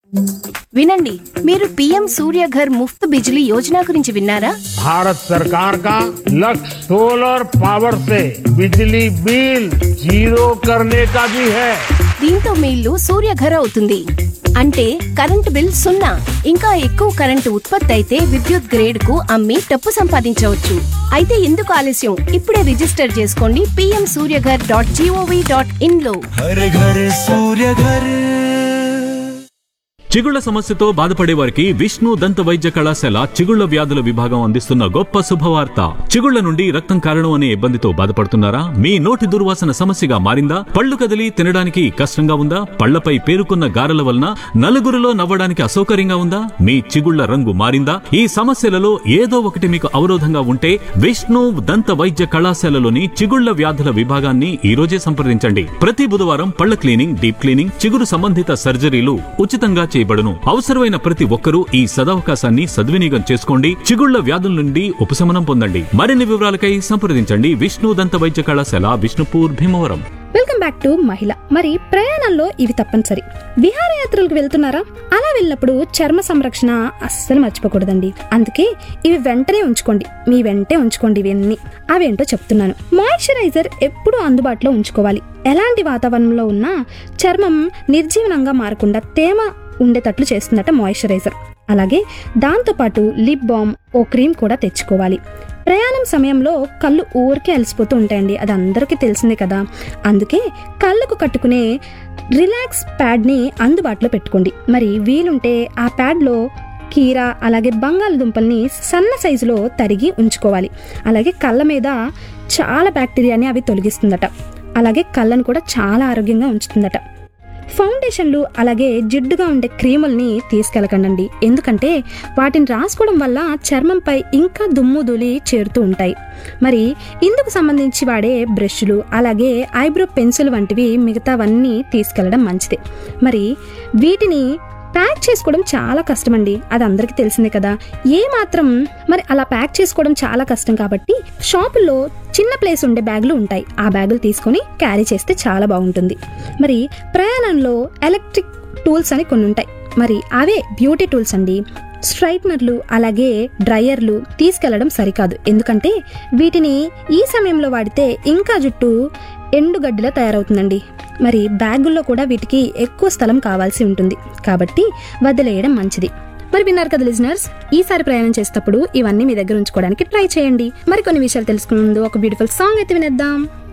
వినండి మీరు పీఎం సూర్యఘర్ ముఫ్త్ బిజిలీ యోజన గురించి విన్నారా भारत सरकार का लक्ष्य सोलर पावर से बिजली बिल जीरो करने का भी है దీంతో మీ ఇల్లు సూర్యఘర్ అవుతుంది అంటే కరెంటు బిల్ సున్నా ఇంకా ఎక్కువ కరెంటు ఉత్పత్తి అయితే విద్యుత్ గ్రేడ్ కు అమ్మి డబ్బు సంపాదించవచ్చు అయితే ఎందుకు ఆలస్యం ఇప్పుడే రిజిస్టర్ చేసుకోండి PM Suryaghar dot GOV dot in లో हर घर सूर्य घर చిగుళ్ల సమస్యతో బాధపడే వారికి విష్ణు దంత వైద్య కళాశాల చిగుళ్ల వ్యాధుల విభాగం అందిస్తున్న గొప్ప శుభవార్త చిగుళ్ల నుండి రక్తం కారణం అనే ఇబ్బందితో బాధపడుతున్నారా మీ నోటి దుర్వాసన సమస్యగా మారిందా పళ్ళు కదిలి తినడానికి కష్టంగా ఉందా పళ్లపై పేరుకున్న గారెల వలన నలుగురిలో నవ్వడానికి అసౌకర్యంగా ఉందా మీ చిగుళ్ల రంగు మారిందా ఈ సమస్యలలో ఏదో ఒకటి మీకు అవరోధంగా ఉంటే విష్ణు దంత వైద్య కళాశాలలోని చిగుళ్ల వ్యాధుల విభాగాన్ని ఈ రోజే సంప్రదించండి ప్రతి బుధవారం పళ్ల క్లీనింగ్ డీప్ క్లీనింగ్ చిగురు సంబంధిత సర్జరీలు ఉచితంగా చేయబడును అవసరమైన ప్రతి ఒక్కరూ ఈ సదవకాశాన్ని సద్వినియోగం చేసుకోండి చిగుళ్ల వ్యాధుల నుండి ఉపశమనం పొందండి మరిన్ని వివరాలకై సంప్రదించండి విష్ణు దంత వైద్య కళాశాల Vishnupur Bhimavaram welcome back to మహిళ మరి ప్రయాణంలో ఇవి తప్పనిసరి విహారయాత్రలకు వెళ్తున్నారా అలా వెళ్ళినప్పుడు చర్మ సంరక్షణ అస్సలు మర్చిపోకూడదండి అందుకే ఇవి వెంటనే ఉంచుకోండి మీ వెంటే ఉంచుకోండి ఇవన్నీ అవేంటో చెప్తున్నాను మాయిశ్చరైజర్ ఎప్పుడూ అందుబాటులో ఉంచుకోవాలి ఎలాంటి వాతావరణంలో ఉన్నా చర్మం నిర్జీవనంగా మారకుండా తేమ ఉండేటట్లు చేస్తుందట మాయిశ్చరైజర్ అలాగే దాంతోపాటు లిప్ బామ్ ఓ క్రీమ్ కూడా తెచ్చుకోవాలి ప్రయాణం సమయంలో కళ్ళు ఊరికే అలసిపోతూ ఉంటాయండి అది అందరికీ తెలిసిందే కదా అందుకే కళ్ళకు కట్టుకునే రిలాక్స్ ప్యాడ్ని అందుబాటులో పెట్టుకోండి మరి వీలుంటే ఆ ప్యాడ్లో కీర అలాగే బంగాళదుంపల్ని సన్న సైజులో తరిగి ఉంచుకోవాలి అలాగే కళ్ళ మీద చాలా బ్యాక్టీరియాని అవి తొలగిస్తుందట అలాగే కళ్ళను కూడా చాలా ఆరోగ్యంగా ఉంచుతుందట ఫౌండేషన్లు అలాగే జిడ్డుగా ఉండే క్రీముల్ని తీసుకెళ్ళకండి ఎందుకంటే వాటిని రాసుకోవడం వల్ల చర్మంపై ఇంకా దుమ్ము ధూళి చేరుతూ ఉంటాయి మరి ఇందుకు సంబంధించి వాడే బ్రష్లు అలాగే ఐబ్రో పెన్సిల్ వంటివి మిగతావన్నీ తీసుకెళ్ళడం మంచిదే మరి వీటిని ప్యాక్ చేసుకోవడం చాలా కష్టమండి అది అందరికీ తెలిసిందే కదా ఏ మాత్రం మరి అలా ప్యాక్ చేసుకోవడం చాలా కష్టం కాబట్టి షాపుల్లో చిన్న ప్లేస్ ఉండే బ్యాగులు ఉంటాయి ఆ బ్యాగులు తీసుకొని క్యారీ చేస్తే చాలా బాగుంటుంది మరి ప్రయాణంలో ఎలక్ట్రిక్ టూల్స్ అని కొన్ని ఉంటాయి మరి అవే బ్యూటీ టూల్స్ అండి స్ట్రైట్నర్లు అలాగే డ్రయర్లు తీసుకెళ్లడం సరికాదు ఎందుకంటే వీటిని ఈ సమయంలో వాడితే ఇంకా జుట్టు ఎండుగడ్డిలా తయారవుతుందండి మరి బ్యాగుల్లో కూడా వీటికి ఎక్కువ స్థలం కావాల్సి ఉంటుంది కాబట్టి వదిలేయడం మంచిది మరి విన్నారు కదా లిజనర్స్ ఈసారి ప్రయాణం చేసేటప్పుడు ఇవన్నీ మీ దగ్గర ఉంచుకోవడానికి ట్రై చేయండి మరి కొన్ని విషయాలు తెలుసుకునే ముందు ఒక బ్యూటిఫుల్ సాంగ్ అయితే వినేద్దాం